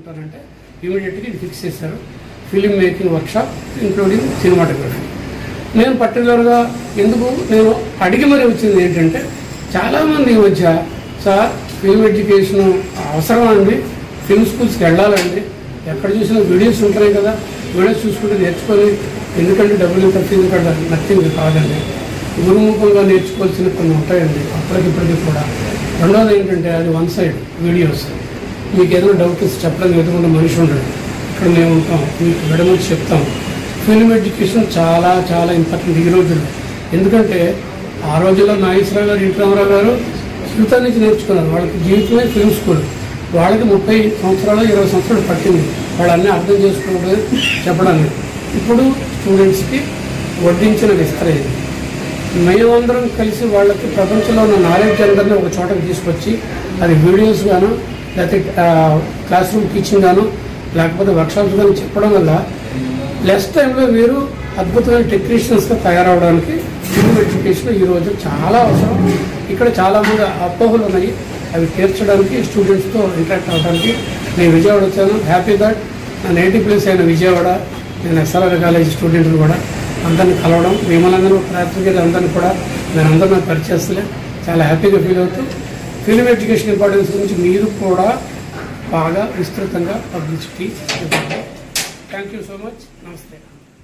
తీసుకుంటారంటే ఇమీడియట్గా ఇది ఫిక్స్ చేశారు film making workshop including cinematography నేను పర్టికులర్గా ఎందుకు నేను అడిగి మరి వచ్చింది ఏంటంటే చాలామంది ఈ మధ్య సార్ ఫిల్మ్ ఎడ్యుకేషన్ అవసరం అండి ఫిల్మ్ స్కూల్స్కి వెళ్ళాలండి ఎక్కడ చూసినా వీడియోస్ ఉంటున్నాయి కదా వీడియోస్ చూసుకుంటే నేర్చుకొని ఎందుకంటే డబ్బులు ఖర్చు ఎందుకంటే నచ్చింది కాదండి గురుముఖంగా నేర్చుకోవాల్సిన కొన్ని ఉంటాయండి అప్పటికిప్పటికి కూడా రెండోది ఏంటంటే అది వన్ సైడ్ వీడియోస్ మీకు ఏదైనా డౌట్ ఇస్తే చెప్పడానికి ఎదురుకుండా మనిషి ఉండడు ఇక్కడ మేము ఉంటాం మీకు విడమని చెప్తాం ఫిల్మ్ ఎడ్యుకేషన్ చాలా చాలా ఇంపార్టెంట్ ఈ రోజుల్లో ఎందుకంటే ఆ రోజుల్లో నాగేశ్వరరావు గారు ఇంటి రామారావు గారు జీవితం నుంచి నేర్చుకున్నారు వాళ్ళకి జీవితమే ఫిల్మ్ స్కూల్ వాళ్ళకి ముప్పై సంవత్సరాలు ఇరవై సంవత్సరాలు పట్టింది వాళ్ళు అన్నీ అర్థం చేసుకోవడం చెప్పడానికి ఇప్పుడు స్టూడెంట్స్కి వడ్డించిన విస్తర ఇది మేమందరం కలిసి వాళ్ళకి ప్రపంచంలో ఉన్న నాలెడ్జ్ అందరినీ ఒక చోటకి తీసుకొచ్చి అది వీడియోస్ గాను లేకపోతే క్లాస్ రూమ్ టీచింగ్ గాను లేకపోతే వర్క్షాప్స్ కానీ చెప్పడం వల్ల లెస్ టైంలో వీరు అద్భుతమైన టెక్నీషియన్స్గా తయారవడానికి ఫిల్మ్ ఎడ్యుకేషన్ ఈ రోజు చాలా అవసరం ఇక్కడ చాలా మంది అపోహలు ఉన్నాయి అవి తీర్చడానికి స్టూడెంట్స్తో ఇంటరాక్ట్ అవ్వడానికి నేను విజయవాడ వచ్చాను హ్యాపీ దట్ నా నేటివ్ ప్లేస్ అయిన విజయవాడ నేను ఎస్ఆర్ఆర్ కాలేజ్ స్టూడెంట్ని కూడా అందరిని కలవడం మిమ్మల్ని ప్రాథమిక అందరిని కూడా నేను అందరిని పరిచయస్తులే చాలా హ్యాపీగా ఫీల్ అవుతూ ఫిల్మ్ ఎడ్యుకేషన్ ఇంపార్టెన్స్ గురించి మీరు కూడా బాగా విస్తృతంగా పబ్లిసిటీ ఇవ్వండి థ్యాంక్ యూ సో మచ్ నమస్తే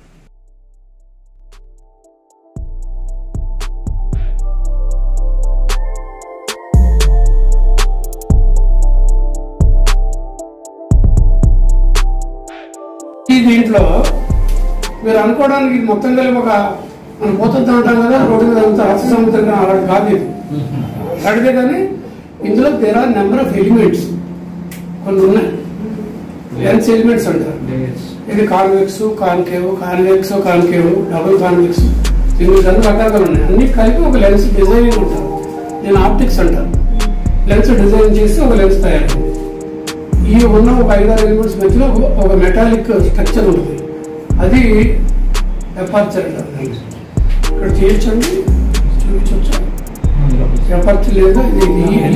ఈ దీంట్లో మీరు అనుకోవడానికి ఇది మొత్తం కలిపి ఒక మనం పోతుంది అంటాం కదా రోడ్డు మీద అంతా రస సముద్రం అలాంటి కాదు ఇది అడిగే కానీ ఇందులో there are number of elements కొన్ని ఉన్నాయి లెన్స్ ఎలిమెంట్స్ అంటారు ఇది convex concave convex concave double convex singles అన్ని రకాలుగా ఉన్నాయి అన్ని కలిపి ఒక లెన్స్ డిజైనింగ్ ఉంటారు నేను ఆప్టిక్స్ అంటారు లెన్స్ డిజైన్ చేసి ఒక లెన్స్ తయారు ఈ ఉన్న ఒక ఐదారు ఎలిమెంట్స్ మధ్యలో ఒక- ఒక మెటాలిక్ స్ట్రక్చర్ ఉంటుంది అది ఎపార్చర్ అంటారు దాన్ని. ఇక్కడ చేయొచ్చండి చూపించవచ్చా ఎపార్చర్ లేదా ఇది ఈ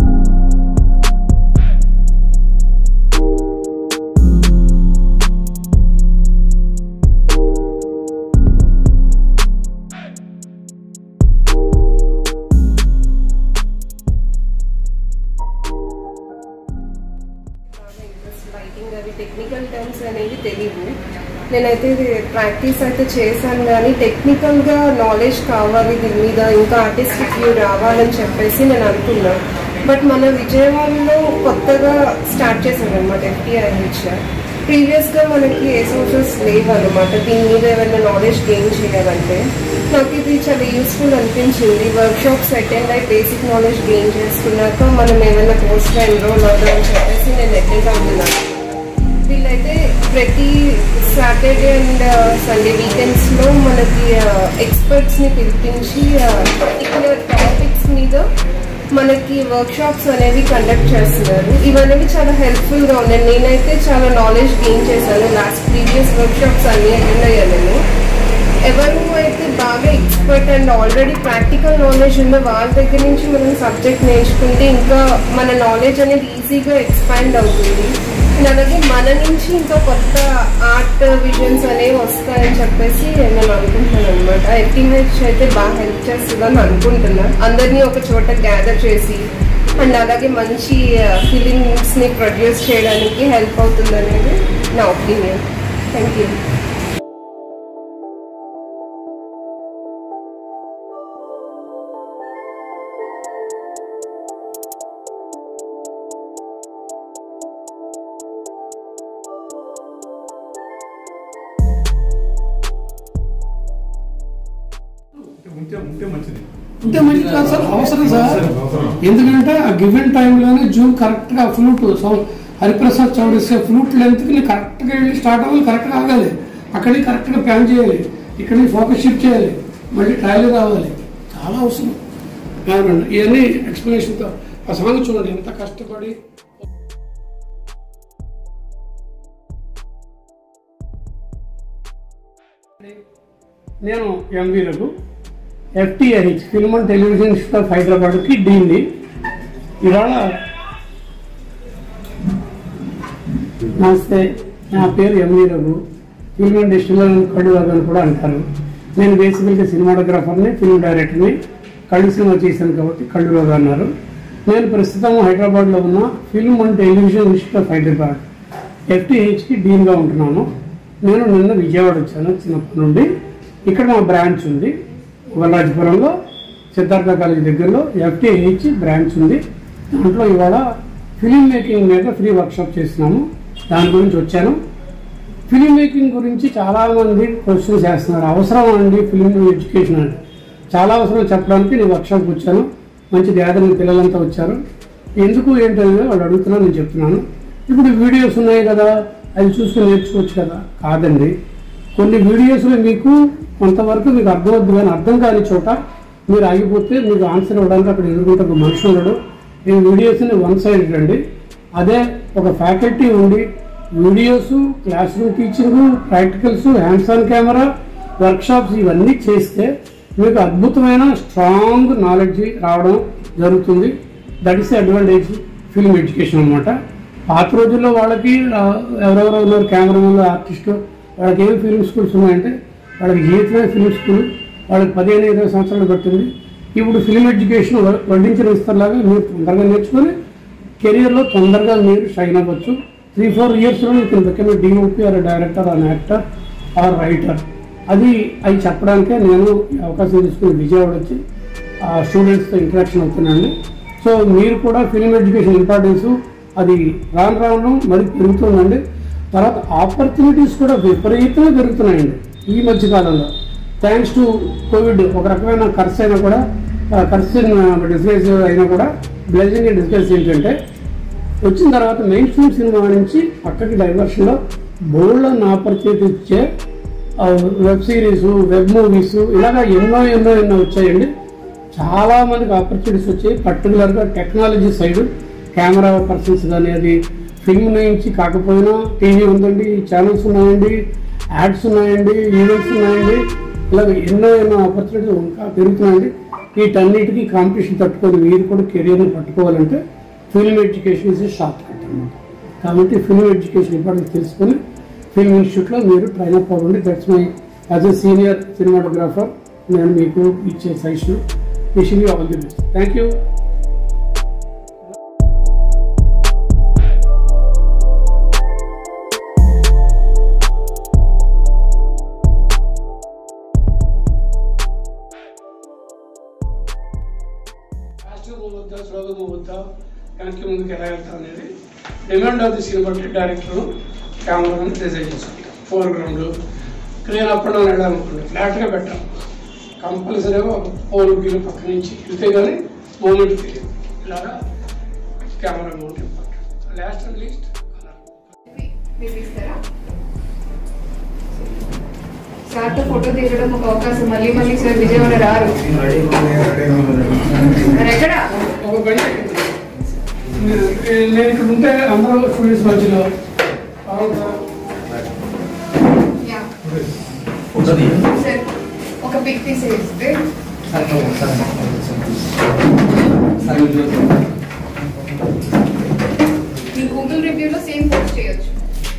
లైటింగ్ అవి టెక్నికల్ టర్మ్స్ అనేవి తెలియవు నేనైతే ఇది ప్రాక్టీస్ అయితే చేశాను కానీ టెక్నికల్గా నాలెడ్జ్ కావాలి దీని మీద ఇంకా ఆర్టిస్టిక్ వ్యూ రావాలని చెప్పేసి నేను అనుకున్నాను బట్ మన విజయవాడలో కొత్తగా స్టార్ట్ చేశారు అనమాట ఎఫ్టీఐహెచ్ ప్రీవియస్గా మనకి ఏ సోర్సెస్ లేవు అనమాట దీని మీద ఏమైనా నాలెడ్జ్ గెయిన్ చేయాలంటే నాకు ఇది చాలా యూస్ఫుల్ అనిపించింది వర్క్ షాప్స్ అటెండ్ అయ్యి బేసిక్ నాలెడ్జ్ గెయిన్ చేసుకున్నాక మనం ఏమైనా కోర్స్లో ఎన్రోల్ అవుదామని చెప్పేసి నేను అటెండ్ అవుతున్నాను వీళ్ళైతే ప్రతి సాటర్డే అండ్ సండే వీకెండ్స్ లో మనకి ఎక్స్పర్ట్స్ ని పిలిపించి పర్టికులర్ టాపిక్స్ మీద మనకి వర్క్ షాప్స్ అనేవి కండక్ట్ చేస్తున్నారు ఇవనేవి చాలా హెల్ప్ఫుల్ గా ఉన్నాయి నేనైతే చాలా నాలెడ్జ్ గెయిన్ చేశాను లాస్ట్ ప్రీవియస్ వర్క్ షాప్స్ అన్ని అటెండ్ అయ్యాను నేను ఎవరు అయితే బాగా expert and already practical knowledge ఉందో వాళ్ళ దగ్గర నుంచి మనం సబ్జెక్ట్ నేర్చుకుంటే ఇంకా మన నాలెడ్జ్ అనేది ఈజీగా ఎక్స్పాండ్ అవుతుంది అండ్ అలాగే మన నుంచి ఇంకా కొత్త ఆర్ట్ విజన్స్ అనేవి వస్తాయని చెప్పేసి నేను అనుకుంటున్నాను అనమాట ఎఫ్టీహెచ్ అయితే బాగా హెల్ప్ చేస్తుందని అనుకుంటున్నా అందరినీ ఒక చోట గ్యాదర్ చేసి అండ్ అలాగే మంచి ఫీలింగ్స్ ని ప్రొడ్యూస్ చేయడానికి హెల్ప్ అవుతుంది అనేది నా ఒపీనియన్ థ్యాంక్ యూ ఉంటే ఉంటే మంచిది ఉంటే మంచిది కాదు సార్ అవసరం సార్ ఎందుకంటే ఆ గివెన్ టైంలోనే జూమ్ కరెక్ట్ గా ఫ్లూట్ సౌండ్ హరిప్రసాద్ చౌడేసే ఫ్లూట్ లెంత్ కి కరెక్ట్ గా వెళ్ళి స్టార్ట్ అవ్వాలి కరెక్ట్ గా ఆగాలి అక్కడికి కరెక్ట్ గా ప్లాన్ చేయాలి ఇక్కడ ఫోకస్ షిఫ్ట్ చేయాలి మళ్ళీ ట్రయల్ రావాలి చాలా అవసరం అవునండి ఇవన్నీ ఎక్స్ప్లెనేషన్ తో ఆ సాంగ్ చూడండి ఎంత కష్టపడి నేను MV Raghu FTIH film and television institute of హైదరాబాద్కి డీన్ని ఇవాళ నమస్తే నా పేరు ఎంవి రఘు ఫిల్మ్ ఇండస్ట్రీలో కళ్ళు రఘు అని కూడా అంటారు నేను బేసికల్గా సినిమాటోగ్రాఫర్ని ఫిల్మ్ డైరెక్టర్ని కళ్ళు సినిమా చేశాను కాబట్టి కళ్ళు రఘు అన్నారు నేను ప్రస్తుతం హైదరాబాద్లో ఉన్న film and television institute of Hyderabad ఎఫ్టీహెచ్కి డీన్గా ఉంటున్నాను నేను నిన్న విజయవాడ వచ్చాను చిన్నప్పటి నుండి ఇక్కడ మా బ్రాంచ్ ఉంది వల్లాజిపురంలో సిద్ధార్థ కాలేజ్ దగ్గరలో ఎఫ్టీహెచ్ బ్రాంచ్ ఉంది దాంట్లో ఇవాళ ఫిలిం మేకింగ్ మీద ఫ్రీ వర్క్షాప్ చేస్తున్నాము దాని గురించి వచ్చాను ఫిలిం మేకింగ్ గురించి చాలా మంది క్వశ్చన్స్ చేస్తున్నారు అవసరం అండి ఫిలిం ఎడ్యుకేషన్ అంటే చాలా అవసరం చెప్పడానికి నేను వర్క్షాప్కి వచ్చాను మంచి గ్యాదరింగ్ పిల్లలంతా వచ్చారు ఎందుకు ఏంటనేది వాళ్ళు అడుగుతున్నారు నేను చెప్తున్నాను ఇప్పుడు వీడియోస్ ఉన్నాయి కదా అవి చూసుకుని నేర్చుకోవచ్చు కదా కాదండి కొన్ని వీడియోస్లో మీకు కొంతవరకు మీకు అర్థమవుద్ది కానీ అర్థం కాని చోట మీరు ఆగిపోతే మీకు ఆన్సర్ ఇవ్వడానికి అక్కడ ఎదుర్కొంటే ఒక మనిషి ఉండడు ఈ వీడియోస్ని వన్ సైడ్ అండి అదే ఒక ఫ్యాకల్టీ ఉండి videos classroom teaching practicals hands on camera workshops ఇవన్నీ చేస్తే మీకు అద్భుతమైన స్ట్రాంగ్ నాలెడ్జ్ రావడం జరుగుతుంది that is advantage film education అనమాట పాత రోజుల్లో వాళ్ళకి ఆ, ఎవరెవరో ఉన్నారు కెమెరామెన్లు ఆర్టిస్టు వాళ్ళకి ఏం ఫిల్మ్ స్కూల్స్ ఉన్నాయంటే వాళ్ళకి జీవితమే ఫిల్మ్ స్కూల్ వాళ్ళకి పదిహేను ఇరవై సంవత్సరాలు పట్టింది ఇప్పుడు ఫిల్మ్ ఎడ్యుకేషన్ వ- వడ్డించిన ఇస్తర్లాగా మీరు తొందరగా నేర్చుకొని కెరియర్లో తొందరగా మీరు షైన్ అవ్వచ్చు త్రీ ఫోర్ ఇయర్స్లో you can become a DOP or director or actor or writer అది అవి చెప్పడానికే నేను ఈ అవకాశం తీసుకుని విజయవాడ వచ్చి ఆ స్టూడెంట్స్తో ఇంటరాక్షన్ అవుతున్నానండి సో మీరు కూడా ఫిల్మ్ ఎడ్యుకేషన్ ఇంపార్టెన్స్ అది రాను రాను మరి పెరుగుతుందండి తర్వాత ఆపర్చునిటీస్ కూడా విపరీతంగా పెరుగుతున్నాయండి ఈ మధ్య కాలంలో థ్యాంక్స్ టు కోవిడ్ ఒక రకమైన ఖర్చు అయినా కూడా ఖర్చు డిస్గైజ్ అయినా కూడా బ్లెజింగ్ డిస్గైజ్ ఏంటంటే వచ్చిన తర్వాత మెయిన్ స్ట్రీమ్ సినిమా నుంచి పక్కకి డైవర్షన్లో బోల్డ్ ఆపర్చునిటీ ఇచ్చే వెబ్ సిరీస్ వెబ్ మూవీస్ ఇలాగా ఎన్నో ఎన్నో ఎన్నో వచ్చాయండి చాలా మందికి ఆపర్చునిటీస్ వచ్చాయి పర్టికులర్గా టెక్నాలజీ సైడ్ కెమెరా పర్సన్స్ కానీ అది ఫిల్మ్ నుంచి కాకపోయినా టీవీ ఉందండి ఛానల్స్ ఉన్నాయండి యాడ్స్ ఉన్నాయండి ఈవెంట్స్ ఉన్నాయండి ఇలాగ ఎన్నో ఎన్నో ఆపర్చునిటీస్ ఇంకా పెరుగుతున్నాయండి వీటన్నిటికీ కాంపిటీషన్ తట్టుకొని మీరు కూడా కెరియర్ని పట్టుకోవాలంటే film education is shortcut అనమాట కాబట్టి ఫిల్మ్ ఎడ్యుకేషన్ ఇంపార్టెన్స్ తెలుసుకొని ఫిల్మ్ ఇన్స్టిట్యూట్లో మీరు ట్రైన్ అప్ అవ్వండి that's my as a senior cinematographer నేను మీకు ఇచ్చే suggestion wishing you all the best thank you fast move వద్దా స్లోగా మూవ్ వద్దా వెనక్కి ముందుకు ఎలా వెళ్తా అనేది demand of the cinema director కెమెరాని డిజైన్ చేసుకుంటాం foreground clear up and down వెళ్ళాలనుకోండి ఫ్లాట్గా పెట్టాం కంపల్సరీగా ఒక పోల్ గిరి పక్క నుంచి వెళ్తే కానీ మూమెంట్ తెలియదు ఇలాగా camera mount important last and least తీపిస్తారా సార్తో ఫోటో తీయడం ఒక అవకాశం మళ్ళీ మళ్ళీ సార్ విజయవాడ రారు మరి ఎక్కడ ఒక పని నేను నేను ఇక్కడ ఉంటే అందరూ స్టూడెంట్స్ మధ్యలో బాగుంటుందా? యా. సార్ ఒక పిక్ తీసేస్తే మీ గూగుల్ రివ్యూలో సేమ్ పోస్ట్ చేయొచ్చు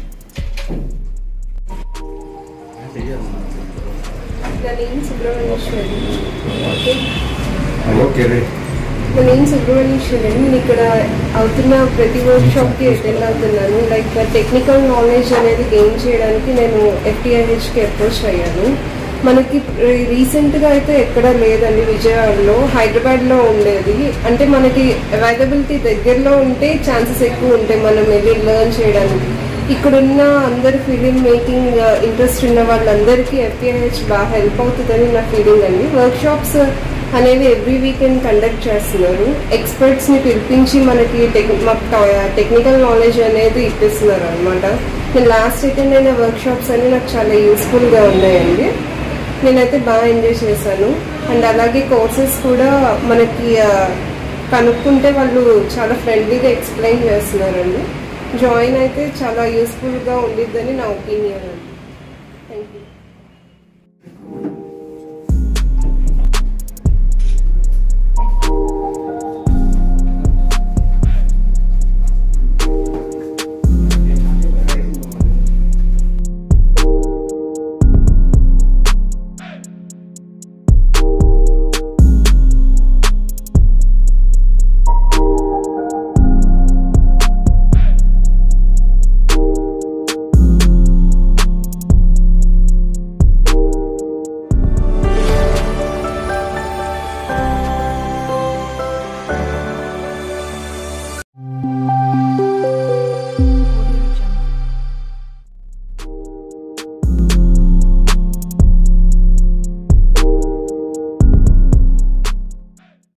నా name Subrahmanyeswari okay okay right నా నేమ్ సుబ్రహ్మణ్యేశ్వరి నేను ఇక్కడ అవుతున్న ప్రతి వర్క్ షాప్కి అటెండ్ అవుతున్నాను లైక్ టెక్నికల్ నాలెడ్జ్ అనేది గెయిన్ చేయడానికి నేను ఎఫ్టీఐహెచ్కి అప్రోచ్ అయ్యాను మనకి రీసెంట్గా అయితే ఎక్కడ లేదండి విజయవాడలో హైదరాబాద్లో ఉండేది అంటే మనకి అవైలబిలిటీ దగ్గరలో ఉంటే ఛాన్సెస్ ఎక్కువ ఉంటాయి మనం వెళ్ళి లెర్న్ చేయడానికి ఇక్కడున్న అందరు ఫిలిం మేకింగ్ ఇంట్రెస్ట్ ఉన్న వాళ్ళందరికీ ఎఫ్టీఐహెచ్ బాగా హెల్ప్ అవుతుందని నా ఫీలింగ్ అండి వర్క్ షాప్స్ అనేవి ఎవ్రీ వీకెండ్ కండక్ట్ చేస్తున్నారు ఎక్స్పర్ట్స్ ని పిలిపించి మనకి టెక్ టెక్నికల్ నాలెడ్జ్ అనేది ఇప్పిస్తున్నారు అనమాట నేను లాస్ట్ అటెండ్ అయిన వర్క్ షాప్స్ అన్ని నాకు చాలా యూస్ఫుల్ గా ఉన్నాయండి నేనైతే బాగా ఎంజాయ్ చేశాను అండ్ అలాగే కోర్సెస్ కూడా మనకి ఆ, కనుక్కుంటే వాళ్ళు చాలా ఫ్రెండ్లీగా ఎక్స్ప్లెయిన్ చేస్తున్నారండి జాయిన్ అయితే చాలా యూస్ఫుల్గా ఉండిద్దని నా ఒపీనియన్ అండి